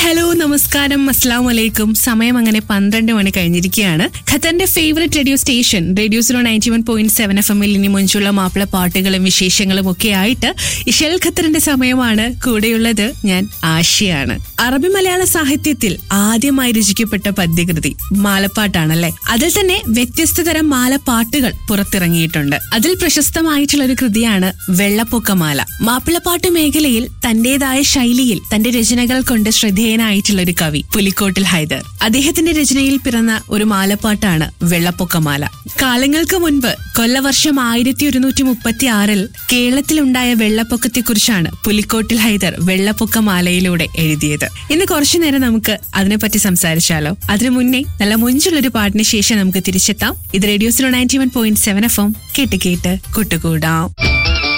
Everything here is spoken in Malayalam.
ഹലോ നമസ്കാരം അസ്സാം വലൈക്കും സമയം അങ്ങനെ പന്ത്രണ്ട് മണി കഴിഞ്ഞിരിക്കുകയാണ് ഖത്തറിന്റെ favourite radio station radio zero ninety one point seven F എമ്മിൽ ഇനി മുഞ്ചുള്ള മാപ്പിള പാട്ടുകളും വിശേഷങ്ങളും ഒക്കെ ആയിട്ട് ഇഷൽ ഖത്തറിന്റെ സമയമാണ് കൂടെയുള്ളത് ഞാൻ ആശയാണ് അറബി മലയാള സാഹിത്യത്തിൽ ആദ്യമായി രചിക്കപ്പെട്ട പദ്യകൃതി മാലപ്പാട്ടാണല്ലേ അതിൽ തന്നെ വ്യത്യസ്ത തരം മാലപ്പാട്ടുകൾ പുറത്തിറങ്ങിയിട്ടുണ്ട് അതിൽ പ്രശസ്തമായിട്ടുള്ള ഒരു കൃതിയാണ് വെള്ളപ്പൊക്കമാല മാപ്പിളപ്പാട്ട് മേഖലയിൽ തന്റേതായ ശൈലിയിൽ തന്റെ രചനകൾ കൊണ്ട് ശ്രദ്ധേയനായിട്ടുള്ള ഒരു കവി പുലിക്കോട്ടിൽ ഹൈദർ അദ്ദേഹത്തിന്റെ രചനയിൽ പിറന്ന ഒരു മാലപ്പാട്ടാണ് വെള്ളപ്പൊക്കമാല കാലങ്ങൾക്ക് മുൻപ് കൊല്ലവർഷം ആയിരത്തി ഒരുന്നൂറ്റി മുപ്പത്തി ആറിൽ കേരളത്തിലുണ്ടായ വെള്ളപ്പൊക്കത്തെക്കുറിച്ചാണ് പുലിക്കോട്ടിൽ ഹൈദർ വെള്ളപ്പൊക്കമാലയിലൂടെ എഴുതിയത് ഇന്ന് കുറച്ചു നേരം നമുക്ക് അതിനെപ്പറ്റി സംസാരിച്ചാലോ അതിനു മുന്നേ നല്ല മുഞ്ചുള്ളൊരു പാട്ടിന് ശേഷം നമുക്ക് തിരിച്ചെത്താം ഇത് radio zero ninety one point seven F M കേട്ട് കേട്ട് കൂട്ടുകൂടാം